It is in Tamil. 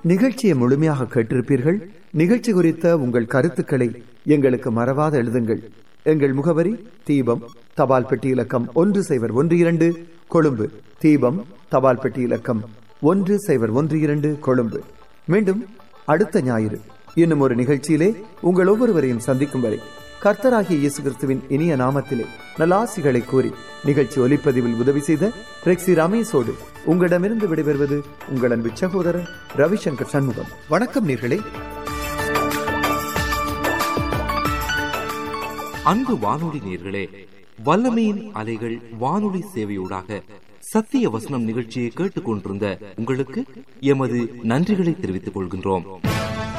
நிகழ்ச்சியை முழுமையாக கேட்டிருப்பீர்கள் நிகழ்ச்சி குறித்த உங்கள் கருத்துக்களை எங்களுக்கு மறவாத எழுதுங்கள் எங்கள் முகவரி தீபம் தபால் பெட்டி இலக்கம் ஒன்று சைபர் ஒன்று இரண்டு கொழும்பு தீபம் தபால் பெட்டி இலக்கம் ஒன்று சைபர் ஒன்று இரண்டு கொழும்பு மீண்டும் அடுத்த ஞாயிறு இன்னும் ஒரு நிகழ்ச்சியிலே உங்கள் ஒவ்வொருவரையும் சந்திக்கும் வரை கர்த்தராகிய இயேசு கிறிஸ்துவின் இனிய நாமத்திலே நல்லாசிகளை கூறி நிகழ்ச்சி ஒலிப்பதிவில் உதவி செய்த ரெக்ஸி ரமேஷோடு உங்களிடமிருந்து விடைபெறுவது உங்கள் அன்பு சகோதரர் ரவிசங்கர் சண்முகம் வணக்கம் நீர்களே அன்பு வானொலி நேர்களே வல்லமையின் அலைகள் வானொலி சேவையூடாக சத்திய வசனம் நிகழ்ச்சியை கேட்டுக்கொண்டிருந்த உங்களுக்கு எமது நன்றிகளை தெரிவித்துக் கொள்கின்றோம்